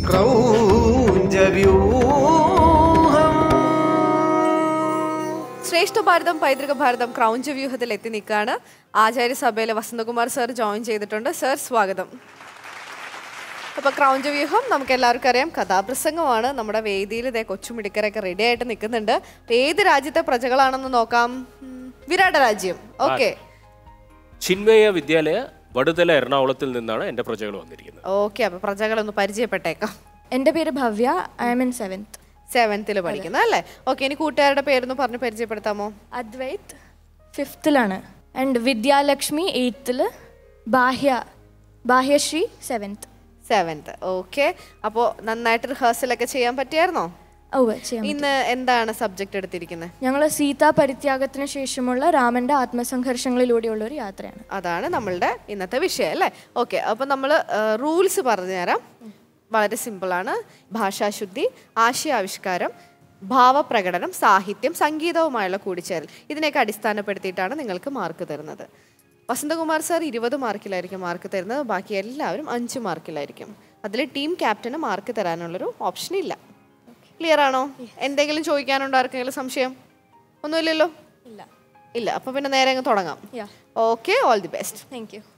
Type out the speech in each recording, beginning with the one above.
ക്രൗഞ്ചവ്യൂഹം ശ്രേഷ്ഠ ഭാരതം പൈതൃക ഭാരതം ക്രൗഞ്ച് വ്യൂഹത്തിൽ എത്തി നിൽക്കുകയാണ് ആചാര്യസഭയിലെ വസന്തകുമാർ സർ ജോയിൻ ചെയ്തിട്ടുണ്ട് സർ സ്വാഗതം അപ്പോൾ ക്രൗഞ്ച് വ്യൂഹം നമുക്ക് എല്ലാവർക്കും അറിയാം കഥാപ്രസംഗമാണ് നമ്മുടെ വേദിയിൽ ഇതേ കൊച്ചുമിടിക്കരൊക്കെ റെഡി ആയിട്ട് നിൽക്കുന്നുണ്ട് അപ്പൊ ഏത് രാജ്യത്തെ പ്രജകളാണെന്ന് നോക്കാം ഉം, വിരാട രാജ്യം ഓക്കെ ചിന്മയ വിദ്യാലയ വടുതല എറണാകുളത്തിൽ നിന്നാണ് എൻ്റെ പ്രജകൾ വന്നിരിക്കുന്നത് ഓക്കെ അപ്പൊ പ്രജകളൊന്ന് പരിചയപ്പെട്ടേക്കാം എൻ്റെ പേര് Bhavya I am in seventh സെവൻത്തിൽ പഠിക്കുന്ന അല്ലേ ഓക്കെ ഇനി കൂട്ടുകാരുടെ പേരൊന്ന് പറഞ്ഞ് പരിചയപ്പെടുത്താമോ അദ്വൈത് ഫിഫ്ത്തിലാണ് ആൻഡ് വിദ്യാലക്ഷ്മി എയ്ത്തിൽ Bahya Bahyasree seventh seventh okay അപ്പോൾ നന്നായിട്ട് റിഹേഴ്സലൊക്കെ ചെയ്യാൻ പറ്റിയായിരുന്നോ ഓ ചെയ്യാം ഇന്ന് എന്താണ് സബ്ജക്റ്റ് എടുത്തിരിക്കുന്നത് ഞങ്ങൾ സീതാ പരിത്യാഗത്തിന് ശേഷമുള്ള രാമന്റെ ആത്മസംഘർഷങ്ങളിലൂടെയുള്ള ഒരു യാത്രയാണ് അതാണ് നമ്മളുടെ ഇന്നത്തെ വിഷയം അല്ലേ ഓക്കെ അപ്പോൾ നമ്മൾ റൂൾസ് പറഞ്ഞുതരാം വളരെ സിമ്പിളാണ് ഭാഷാശുദ്ധി ആശയാവിഷ്കാരം ഭാവപ്രകടനം സാഹിത്യം സംഗീതവുമായുള്ള കൂടിച്ചേരൽ ഇതിനെയൊക്കെ അടിസ്ഥാനപ്പെടുത്തിയിട്ടാണ് നിങ്ങൾക്ക് മാർക്ക് തരുന്നത് വസന്തകുമാർ സാർ ഇരുപത് മാർക്കിലായിരിക്കും മാർക്ക് തരുന്നത് ബാക്കി എല്ലാവരും അഞ്ച് മാർക്കിലായിരിക്കും അതിൽ ടീം ക്യാപ്റ്റന് മാർക്ക് തരാനുള്ളൊരു ഓപ്ഷൻ ഇല്ല ക്ലിയർ ആണോ എന്തെങ്കിലും ചോദിക്കാനുണ്ടോ ആർക്കെങ്കിലും സംശയം ഒന്നുമില്ലല്ലോ ഇല്ല ഇല്ല അപ്പോൾ പിന്നെ നേരെ അങ്ങ് തുടങ്ങാം Yeah. Okay all the best thank you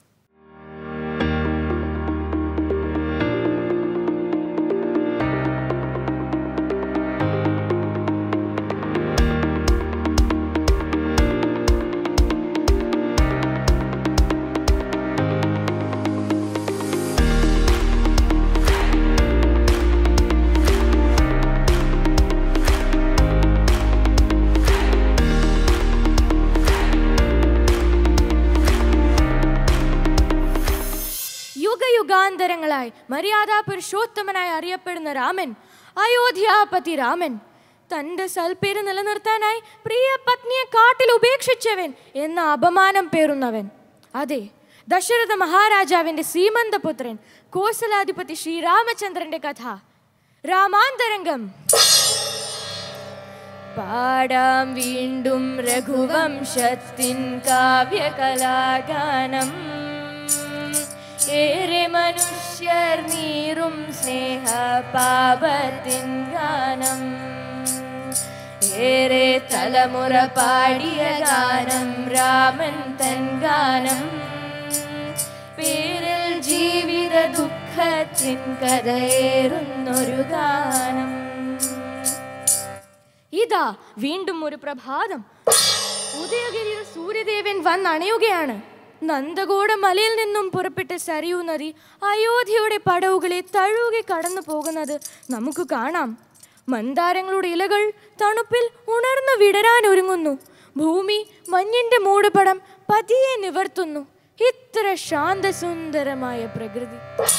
യുഗയുഗാന്തരങ്ങളായി മര്യാദാ പുരുഷോത്തമനായി അറിയപ്പെടുന്ന രാമൻ അയോധ്യാപതി രാമൻ തന്റെ സൽപ്പേര് നിലനിർത്താനായി പ്രിയ പത്നിയെ കാട്ടിൽ ഉപേക്ഷിച്ചവൻ എന്ന അപമാനം പേറുന്നവൻ അതെ ദശരഥ മഹാരാജാവിന്റെ സീമന്തപുത്രൻ കോസലാധിപതി ശ്രീരാമചന്ദ്രന്റെ കഥ രാമാന്തരംഗം പാടാം വീണ്ടും രഘുവംശത്തിൻ കാവ്യകലാഗാനം ഏറെ മനുഷ്യർ നീറും സ്നേഹ പാപത്തിൻ ഗാനം ഏറെ തലമുറ പാടിയ ഗാനം രാമൻ തൻ ഗാനം പേരിൽ ജീവിത ദുഃഖത്തിൻ കഥയേറുന്നൊരു ഗാനം ഇതാ വീണ്ടും ഒരു പ്രഭാതം ഉദയഗിരിയിൽ സൂര്യദേവൻ വന്നണയുകയാണ് നന്ദഗോഡ മലയിൽ നിന്നും പുറപ്പെട്ട സരയൂ നദി അയോധ്യയുടെ പടവുകളെ തഴുകി കടന്നു പോകുന്നത് നമുക്ക് കാണാം മന്ദാരങ്ങളുടെ ഇലകൾ തണുപ്പിൽ ഉണർന്നു വിടരാൻ ഒരുങ്ങുന്നു ഭൂമി മഞ്ഞിന്റെ മൂടുപടം പതിയെ നിവർത്തുന്നു ഇത്ര ശാന്തസുന്ദരമായ പ്രകൃതി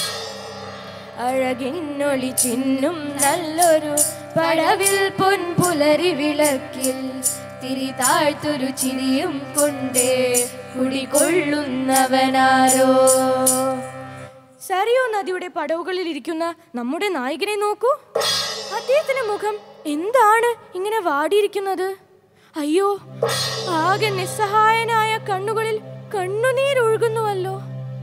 അഴകിന്നൊളി ചിന്നും നല്ലൊരു പടവിൽ പൊൻപുലരി വിളക്കിൽ തിരി താഴ്ത്തൊരു ചിരിയും കൊണ്ടേ കുടികൊള്ളുന്നവനാരോ സരിയോ നദിയുടെ പടവുകളിൽ ഇരിക്കുന്ന നമ്മുടെ നായകനെ നോക്കൂ അദ്ദേഹത്തിന്റെ മുഖം എന്താണ് ഇങ്ങനെ വാടിയിരിക്കുന്നത് അയ്യോ ആകെ നിസ്സഹായനായ കണ്ണുകളിൽ കണ്ണുനീരൊഴുകുന്നുവല്ലോ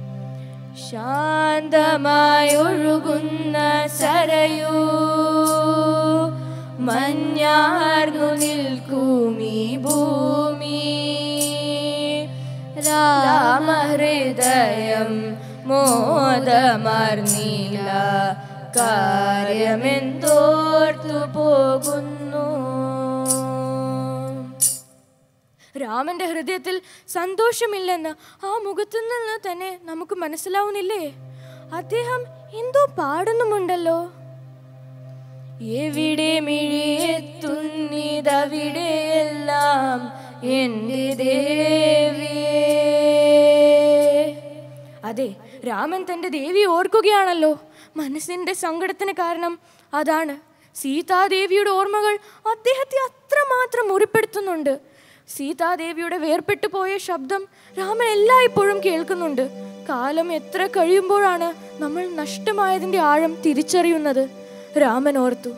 ശാന്തമായി ഒഴുകുന്ന സരയൂ മഞ്ഞാർന്നു നിൽക്കൂമീ ഭൂമി രാമഹൃദയം മോദമർന്നീല കാര്യമെന്തോർത്തു പോകുന്നു രാമന്റെ ഹൃദയത്തിൽ സന്തോഷമില്ലെന്ന് ആ മുഖത്തു നിന്ന് തന്നെ നമുക്ക് മനസ്സിലാവുന്നില്ലേ അദ്ദേഹം എന്തോ പാടുന്നുമുണ്ടല്ലോ എവിടെ മിഴിയെത്തുന്നിതവിടെയെല്ലാം എൻ്റെ ദേവിയേ അതെ രാമൻ തൻ്റെ ദേവി ഓർക്കുകയാണല്ലോ മനസ്സിൻ്റെ സങ്കടത്തിന് കാരണം അതാണ് സീതാദേവിയുടെ ഓർമ്മകൾ അദ്ദേഹത്തെ അത്രമാത്രം മുറിപ്പെടുത്തുന്നുണ്ട് സീതാദേവിയുടെ വേർപെട്ടു പോയ ശബ്ദം രാമൻ എല്ലായ്പ്പോഴും കേൾക്കുന്നുണ്ട് കാലം എത്ര കഴിയുമ്പോഴാണ് നമ്മൾ നഷ്ടമായതിൻ്റെ ആഴം തിരിച്ചറിയുന്നത് രാമൻ ഓർത്തു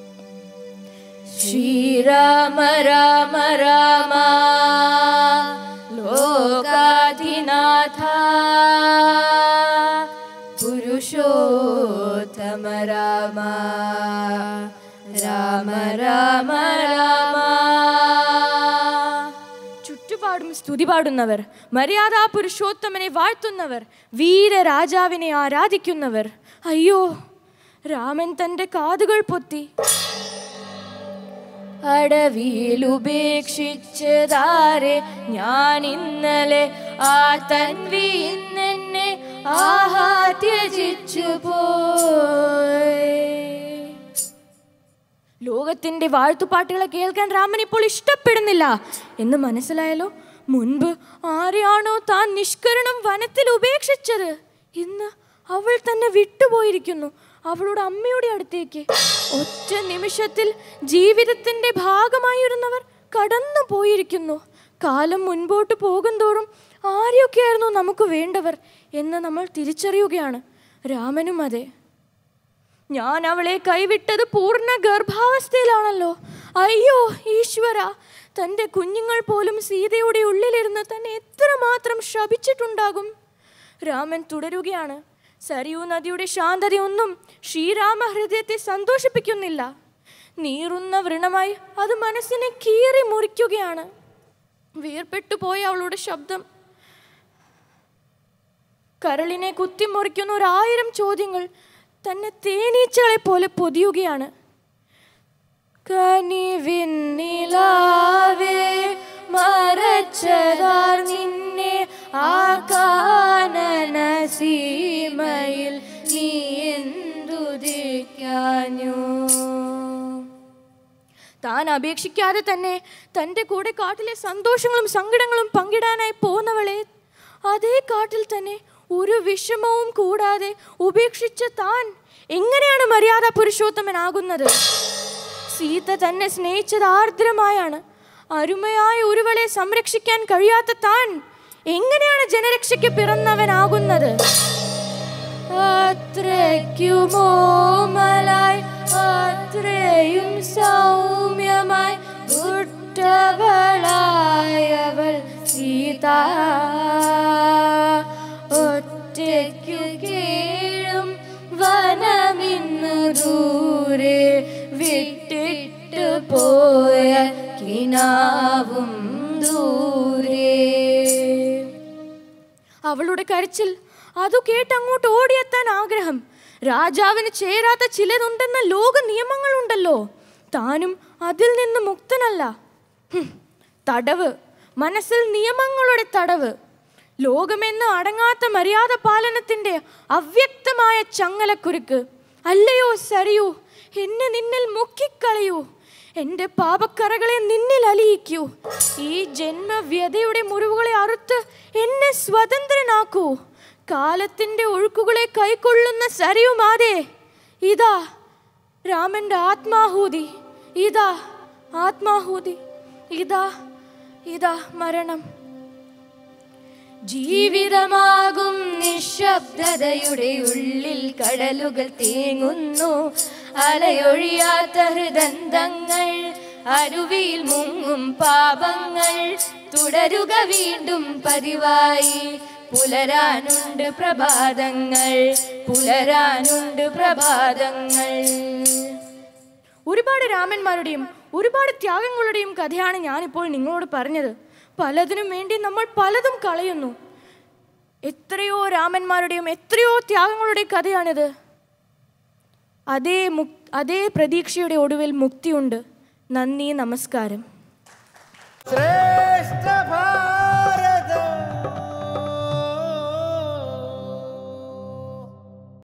ശ്രീരാമ രാമ രാമ ലോകാധിനാഥ പുരുഷോത്തമ രാമ രാമ രാമ രാമ ചുറ്റുപാടും സ്തുതി പാടുന്നവർ മര്യാദാ പുരുഷോത്തമനെ വാഴ്ത്തുന്നവർ വീര രാജാവിനെ ആരാധിക്കുന്നവർ അയ്യോ രാമൻ തന്റെ കാതുകൾ പൊത്തി അടവിയിൽ ഉപേക്ഷിച്ചതാരെ ഞാൻ ഇന്നലെ ആ തൻവി ഇന്നെന്നെ ആഹാ ത്യജിച്ചു പോയി ലോകത്തിന്റെ വാഴ്ത്തുപാട്ടുകളെ കേൾക്കാൻ രാമൻ ഇപ്പോൾ ഇഷ്ടപ്പെടുന്നില്ല എന്ന് മനസ്സിലായല്ലോ മുൻപ് ആരെയാണോ താൻ നിഷ്കരണം വനത്തിൽ ഉപേക്ഷിച്ചത് ഇന്ന് അവൾ തന്നെ വിട്ടുപോയിരിക്കുന്നു അവളുടെ അമ്മയുടെ അടുത്തേക്ക് ഒറ്റ നിമിഷത്തിൽ ജീവിതത്തിന്റെ ഭാഗമായിരുന്നവർ കടന്നു പോയിരിക്കുന്നു കാലം മുൻപോട്ട് പോകുന്തോറും ആരെയൊക്കെയായിരുന്നു നമുക്ക് വേണ്ടവർ എന്ന് നമ്മൾ തിരിച്ചറിയുകയാണ് രാമനും അതെ ഞാൻ അവളെ കൈവിട്ടത് പൂർണ്ണ ഗർഭാവസ്ഥയിലാണല്ലോ അയ്യോ ഈശ്വര തൻ്റെ കുഞ്ഞുങ്ങൾ പോലും സീതയുടെ ഉള്ളിലിരുന്ന് തന്നെ എത്രമാത്രം ശപിച്ചിട്ടുണ്ടാകും രാമൻ തുടരുകയാണ് സരയൂ നദിയുടെ ശാന്തതയൊന്നും ശ്രീരാമ ഹൃദയത്തെ സന്തോഷിപ്പിക്കുന്നില്ല നീറുന്ന വ്രണമായി അത് മനസ്സിനെ കീറി മുറിക്കുകയാണ് വീർപ്പെട്ടു പോയ അവളുടെ ശബ്ദം കരളിനെ കുത്തിമുറിക്കുന്ന ഒരായിരം ചോദ്യങ്ങൾ തന്നെ തേനീച്ചകളെ പോലെ പൊതിയുകയാണ് കനിവിന്നിലാവേ മറച്ചതാർ നിന്നെ ആ കാനന സീമയിൽ നീ എന്തുദിക്കാഞ്ഞു താൻ അപേക്ഷിക്കാതെ തന്നെ തൻ്റെ കൂടെ കാട്ടിലെ സന്തോഷങ്ങളും സങ്കടങ്ങളും പങ്കിടാനായി പോന്നവളെ അതേ കാട്ടിൽ തന്നെ ഒരു വിഷമവും കൂടാതെ ഉപേക്ഷിച്ച താൻ എങ്ങനെയാണ് മര്യാദ പുരുഷോത്തമനാകുന്നത് സീത തന്നെ സ്നേഹിച്ചത് ആർദ്രമായാണ് അരുമയായ ഒരുവളെ സംരക്ഷിക്കാൻ കഴിയാത്ത താൻ എങ്ങനെയാണ് ജനരക്ഷയ്ക്ക് പിറന്നവനാകുന്നത് അത്രയ്ക്കുമോമലായി അത്രയും സൗമ്യമായി ഉറ്റവളായവൾ സീത ഒറ്റയ്ക്കു കേഴും വനമിന്നു ദൂരെ വിട്ടിട്ട് പോയ കിനാവും ദൂരെ അവളുടെ കരച്ചിൽ അതു കേട്ട് അങ്ങോട്ട് ഓടിയെത്താൻ ആഗ്രഹം രാജാവിന് ചേരാത്ത ചിലതുണ്ടെന്ന ലോക നിയമങ്ങളുണ്ടല്ലോ താനും അതിൽ നിന്ന് മുക്തനല്ല ഹും, തടവ് മനസ്സിൽ നിയമങ്ങളുടെ തടവ് ലോകമെന്ന് അടങ്ങാത്ത മര്യാദ പാലനത്തിന്റെ അവ്യക്തമായ ചങ്ങലക്കുരുക്ക് അല്ലയോ സരിയൂ എന്നെ നിന്നിൽ മുക്കിക്കളയൂ എൻ്റെ പാപക്കറകളെ നിന്നിൽ അലിയിക്കൂ ഈ ജന്മവ്യതയുടെ മുറിവുകളെ അറുത്ത് എന്നെ സ്വതന്ത്രനാക്കൂ കാലത്തിൻ്റെ ഒഴുക്കുകളെ കൈക്കൊള്ളുന്ന സരയുമാതേ ഇതാ രാമന്റെ ആത്മാഹൂതി ഇതാ ആത്മാഹൂതി ഇതാ ഇതാ മരണം ജീവിതമാകും നിശബ്ദതയുടെ ഉള്ളിൽ കടലുകൾ തേങ്ങുന്നു അലയൊഴിയാത്ത ഹൃദന്തങ്ങൾ അരുവിയിൽ മുങ്ങും പാപങ്ങൾ തുടരുക വീണ്ടും പതിവായി പുലരാനുണ്ട് പ്രഭാതങ്ങൾ പുലരാനുണ്ട് പ്രഭാതങ്ങൾ ഒരുപാട് രാമന്മാരുടെയും ഒരുപാട് ത്യാഗങ്ങളുടെയും കഥയാണ് ഞാനിപ്പോൾ നിങ്ങളോട് പറഞ്ഞത് പലതിനും വേണ്ടി നമ്മൾ പലതും കളയുന്നു എത്രയോ രാമന്മാരുടെയും എത്രയോ ത്യാഗങ്ങളുടെയും കഥയാണിത് അതേ മുക് അതേ പ്രതീക്ഷയുടെ ഒടുവിൽ മുക്തിയുണ്ട് നന്ദി നമസ്കാരം ശ്രേഷ്ഠ ഭാരത